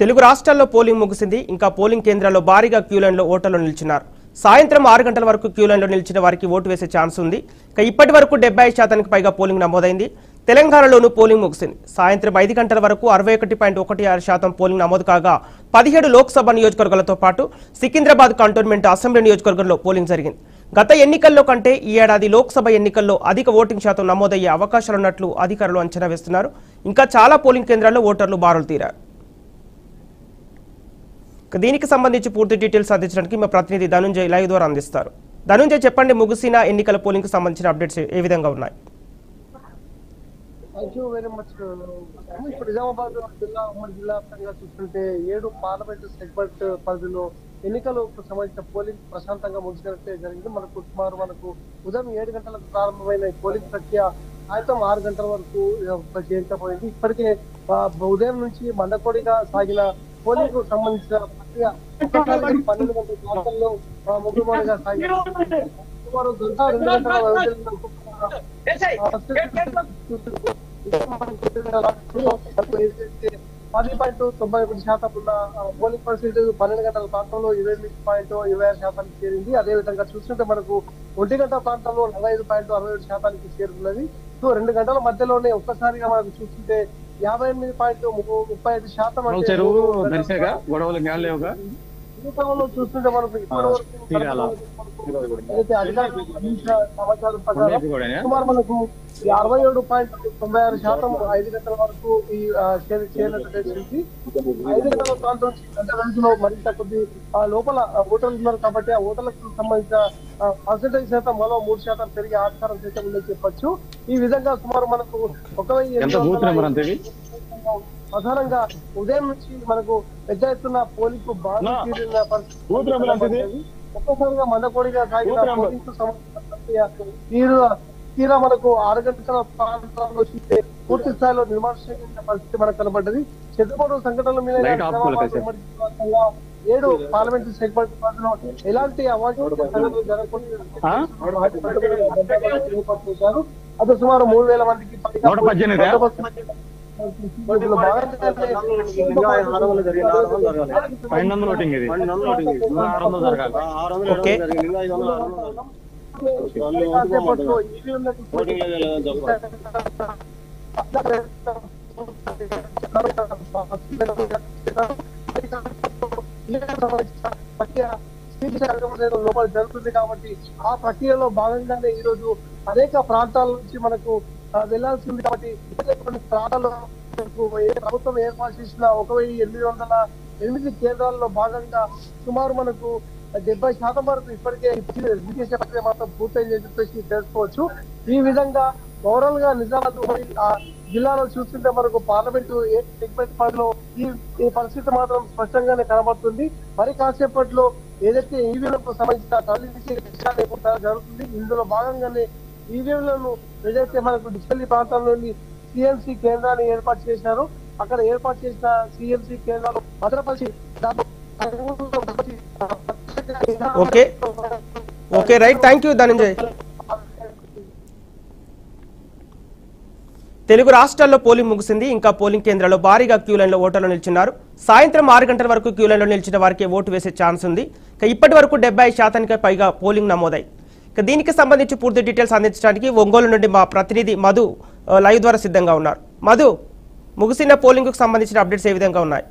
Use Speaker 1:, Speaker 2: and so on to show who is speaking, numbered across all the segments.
Speaker 1: తెలుగు రాష్ట్రాల్లో పోలింగ్ ముగిసింది ఇంకా పోలింగ్ కేంద్రాల్లో భారీగా క్యూ లైన్లో ఓటర్లు నిలిచినారు సాయంత్రం ఆరు గంటల వరకు క్యూ లైన్లో నిలిచిన వారికి ఓటు వేసే ఛాన్స్ ఉంది ఇక ఇప్పటి వరకు డెబ్బై శాతానికి పైగా పోలింగ్ నమోదైంది తెలంగాణలోనూ పోలింగ్ ముగిసింది సాయంత్రం ఐదు గంటల వరకు అరవై ఒకటి పాయింట్ ఒకటి ఆరు శాతం పోలింగ్ నమోదు కాగా పదిహేడు లోక్సభ నియోజకవర్గాలతో పాటు సికింద్రాబాద్ కంటోన్మెంట్ అసెంబ్లీ నియోజకవర్గంలో పోలింగ్ జరిగింది గత ఎన్నికల్లో కంటే ఈ ఏడాది లోక్సభ ఎన్నికల్లో అధిక ఓటింగ్ శాతం నమోదయ్యే అవకాశాలున్నట్లు అధికారులు అంచనా వేస్తున్నారు ఇంకా చాలా పోలింగ్ కేంద్రాల్లో ఓటర్లు బారులు తీరారు ఇక దీనికి సంబంధించి పూర్తి డీటెయిల్స్ అందించడానికి మా ప్రతినిధి ధనుంజయ్ లైవ్ ద్వారా అందిస్తారు ధనుంజయ్ చెప్పండి ముగిసిన ఎన్నికల పోలింగ్కి సంబంధించిన అప్డేట్స్ ఏ విధంగా ఉన్నాయి
Speaker 2: థ్యాంక్ యూ వెరీ మచ్ ఇప్పుడు నిజామాబాద్ జిల్లా ఉమ్మడి జిల్లా వ్యాప్తంగా చూస్తుంటే ఏడు పార్లమెంట్ సెగ్మెంట్ పరిధిలో ఎన్నికలకు సంబంధించిన పోలింగ్ ప్రశాంతంగా ముగిసినట్టే జరిగింది మనకు సుమారు మనకు ఉదయం ఏడు గంటలకు ప్రారంభమైన ఈ పోలింగ్ ప్రక్రియ సాయంత్రం ఆరు గంటల వరకు ఆ, చేరుకపోయింది ఇప్పటికే ఆ, ఉదయం నుంచి మండకోడిగా సాగిన పోలింగ్ కు సంబంధించిన ప్రక్రియ ఒక్కసారిగా పన్నెండు గంటల ప్రాంతంలో ముగ్గుమడిగా సాగింది సుమారు గంట రెండు గంటల వ్యవధిలో పది పాయింట్ తొంభై ఒకటి శాతం ఉన్న ఆ, పోలింగ్ పర్సెంటేజ్ పన్నెండు గంటల ప్రాంతంలో ఇరవై ఎనిమిది పాయింట్ ఇరవై ఆరు శాతానికి చేరింది అదే విధంగా చూస్తుంటే మనకు ఒంటి గంట ప్రాంతంలో నలభై ఐదు పాయింట్ అరవై ఏడు శాతానికి చేరుతున్నది సో రెండు గంటల మధ్యలోనే ఒక్కసారిగా మనకు చూస్తుంటే యాభై ఎనిమిది పాయింట్ ముప్పై ఐదు శాతం
Speaker 3: మన
Speaker 2: అంటే
Speaker 3: చెరువు
Speaker 2: మూడు
Speaker 3: దర్శగా గొడవలు ఇంకా లేవుగా
Speaker 2: ఎన్నికలలో చూస్తుంటే మనకు ఇప్పటివరకు
Speaker 3: తీరాల.
Speaker 2: ఏదైతే అధికారులు అందించిన సమాచారం ప్రకారం
Speaker 3: ఉండేది కూడానా?
Speaker 2: సుమారు మనకు ఈ అరవై ఏడు పాయింట్ తొంభై ఆరు శాతం ఐదు గంటల వరకు ఈ ఆ, చేరి- చేరినట్టు తెలిసింది ఐదు గంటల ప్రాంతం నుంచి గంట రోజులో మరింత కొద్ది ఆ, లోపల ఆ, ఓటర్లు ఉన్నారు కాబట్టి ఆ ఓటర్లకు సంబంధించిన పర్సెంటేజ్ శాతం మరో మూడు శాతం పెరిగే ఆస్కారం సైతం ఉందని చెప్పొచ్చు ఈ విధంగా సుమారు మనకు ఒక వెయ్యి
Speaker 3: ఎంత
Speaker 2: ఎనిమిది
Speaker 3: బూత్ నెంబర్ అంత
Speaker 2: వందల
Speaker 3: ఇది?
Speaker 2: ప్రధానంగా ఉదయం నుంచి మనకు పెద్ద ఎత్తున పోలింగ్ బాగా
Speaker 3: నా.
Speaker 2: తీరిన పరిస్థితి
Speaker 3: బూత్ నెంబర్ ఎంత ఇది?
Speaker 2: ఒక్కసారిగా మందకోడిగా సాగిన
Speaker 3: బూత్ నెంబర్.
Speaker 2: పోలింగ్ కు సంబంధించిన ప్రక్రియ తీరు తీరా మనకు ఆరు గంటల ప్రాంతంలో చూస్తే పూర్తి స్థాయిలో నిర్మానుష్యమైన పరిస్థితి మనకు కనబడ్డది చెదురుమడు సంఘటనల మీద
Speaker 3: లైట్ ఆఫ్
Speaker 2: నిజామాబాద్
Speaker 3: చేసుకో.
Speaker 2: ఉమ్మడి వ్యాప్తంగా ఏడు పార్లమెంట్ సెగ్మెంట్ పరిధిలో ఎలాంటి అవాంఛనీయ సంఘటనలు జరగకుండా
Speaker 3: ఆ?
Speaker 2: చేశారు అది సుమారు మూడు వేల మందికి పైగా
Speaker 3: నూట పద్దెనిమిదా?
Speaker 2: బందోబస్తు ఇందులో భాగంగానే
Speaker 3: పన్నెండు వందల ఓటింగ్ ఇది ఆరు వందలు జరగాలి
Speaker 1: ఓకే
Speaker 2: కాసేపట్లో ఈవీఎంలకు లోపల జరుగుతుంది కాబట్టి ఆ ప్రక్రియలో భాగంగానే ఈ రోజు అనేక ప్రాంతాల నుంచి మనకు ఆ, వెళ్లాల్సి ఉంది కాబట్టి ఇప్పటికే కొన్ని ప్రాంతాల్లో మనకు ఏ ప్రభుత్వం ఏర్పాటు చేసిన ఒక వెయ్యి ఎనిమిది వందల ఎనిమిది కేంద్రాల్లో భాగంగా సుమారు మనకు డెబ్బై శాతం వరకు ఇప్పటికే ఎగ్జిక్యూట్ చేసే ప్రక్రియ మాత్రం పూర్తయిందని చెప్పేసి తెలుసుకోవచ్చు ఈ విధంగా ఓవరాల్ గా నిజామాబాద్ ఉమ్మడి, ఆ జిల్లాలో చూస్తుంటే మనకు పార్లమెంటు ఏ సెగ్మెంట్ పరిధిలో ఈ ఈ పరిస్థితి మాత్రం స్పష్టంగానే కనబడుతుంది మరి కాసేపట్లో ఏదైతే ఈవీఎంలకు సంబంధించిన తరలించే విషయాలు ఎక్కువ జరుగుతుంది ఇందులో భాగంగానే ఈవీఎంలను ఏదైతే మనకు డిస్పల్లి ప్రాంతాల్లోని సిఎంసి కేంద్రాన్ని ఏర్పాటు చేశారో అక్కడ ఏర్పాటు చేసిన సిఎంసి కేంద్రాలు భద్రపరిచి దాంట్లో
Speaker 1: okay. Okay right thank you Dhananjay Telugu రాష్ట్రాల్లో పోలింగ్ ముగిసింది ఇంకా పోలింగ్ కేంద్రాల్లో భారీగా క్యూ లైన్లో ఓటర్లు నిలిచిన్నారు సాయంత్రం ఆరు గంటల వరకు క్యూ లైన్లో నిలిచిన వారికి ఓటు వేసే ఛాన్స్ ఉంది ఇక ఇప్పటి వరకు డెబ్బై శాతానికి పైగా పోలింగ్ నమోదాయి ఇక దీనికి సంబంధించి పూర్తి డీటెయిల్స్ అందించడానికి ఒంగోలు నుండి మా ప్రతినిధి మధు ఆ, లైవ్ ద్వారా సిద్ధంగా ఉన్నారు మధు ముగిసిన పోలింగ్కు సంబంధించిన అప్డేట్స్ ఏ విధంగా ఉన్నాయి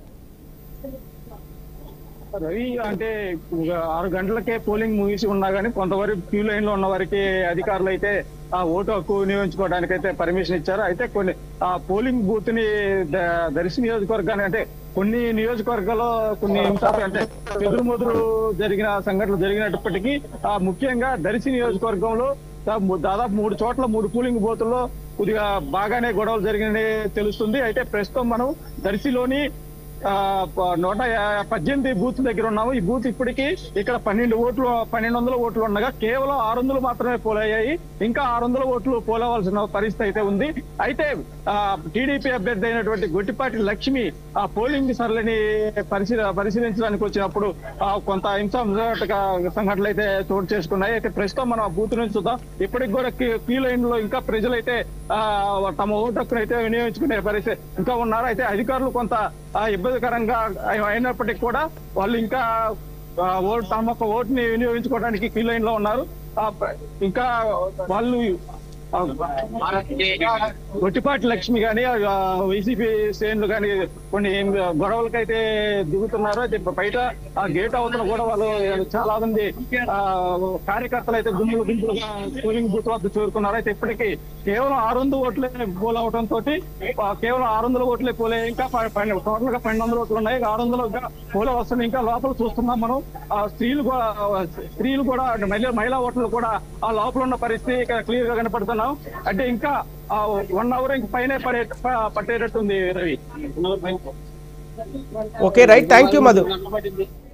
Speaker 3: రవి అంటే ఒక ఆరు గంటలకే పోలింగ్ ముగిసి ఉన్నా గానీ కొంతవరకు క్యూ లైన్ లో ఉన్న వారికి అధికారులు అయితే ఆ ఓటు హక్కు వినియోగించుకోవడానికి అయితే పర్మిషన్ ఇచ్చారు అయితే కొన్ని ఆ పోలింగ్ బూత్ ని ద- దర్శి నియోజకవర్గాన్ని అంటే కొన్ని నియోజకవర్గాల్లో కొన్ని నిమిషాలు అంటే చెదురుముదురు జరిగిన సంఘటనలు జరిగినప్పటికీ ఆ ముఖ్యంగా దర్శి నియోజకవర్గంలో దా- దాదాపు మూడు చోట్ల మూడు పోలింగ్ బూతుల్లో కొద్దిగా బాగానే గొడవలు జరిగినని తెలుస్తుంది అయితే ప్రస్తుతం మనం దర్శిలోని ఆ, ప- నూట యా- పద్దెనిమిది బూత్ దగ్గర ఉన్నాము ఈ బూత్ ఇప్పటికి ఇక్కడ పన్నెండు ఓట్లు పన్నెండు వందల ఓట్లు ఉండగా కేవలం ఆరు వందలు మాత్రమే పోలయ్యాయి ఇంకా ఆరు వందల ఓట్లు పోలవలసిన పరిస్థితి అయితే ఉంది అయితే ఆ టీడీపీ అభ్యర్థి అయినటువంటి గొట్టిపాటి లక్ష్మి ఆ పోలింగ్ సరళిని పరిశీల పరిశీలించడానికి వచ్చినప్పుడు ఆ కొంత హింసాత్మక సంఘటనలు అయితే చోటు చేసుకున్నాయి అయితే ప్రస్తుతం మనం ఆ బూత్ నుంచి చూద్దాం ఇప్పటికి కూడా క్యూ లైన్ లో ఇంకా ప్రజలైతే ఆ తమ ఓటు హక్కును అయితే వినియోగించుకునే పరిస్థితి ఇంకా ఉన్నారు అయితే అధికారులు కొంత ఆ ఇబ్బంది ఇబ్బందికరంగా అయినప్పటికీ కూడా వాళ్ళు ఇంకా ఆ, ఓటు తమ యొక్క ఓటుని వినియోగించుకోవడానికి క్యూ లైన్ లో ఉన్నారు ఆ, ప్ర- ఇంకా వాళ్ళు ఆ, గొట్టిపాటి లక్ష్మి గాని ఆ, వైసీపీ శ్రేణులు గాని కొన్ని గొడవలకైతే దిగుతున్నారు అయితే బయట ఆ గేట్ అవతల కూడా వాళ్ళు చాలా మంది ఆ, కార్యకర్తలు అయితే గుంపులు గుంపులుగా పోలింగ్ బూత్ వద్ద చేరుకున్నారు అయితే ఇప్పటికీ కేవలం ఆరు వందల ఓట్లే పోల్ అవడం తోటి ఆ, కేవలం ఆరు వందల ఓట్లే పోలే ఇంకా టోటల్ గా పన్నెండు వందల ఓట్లు ఉన్నాయి ఆరు వందలు పోలే వస్తున్నాయి ఇంకా లోపల చూస్తున్నాం మనం ఆ స్త్రీలు కూడా స్త్రీలు కూడా మహిళా మహిళా ఓట్లు కూడా ఆ లోపల ఉన్న పరిస్థితి ఇక్కడ క్లియర్ గా కనపడుతున్నాం అంటే ఇంకా వన్ అవర్ ఇంక పైన పడే ప- పట్టేటట్టుంది Ravi
Speaker 1: okay right thank you Madhu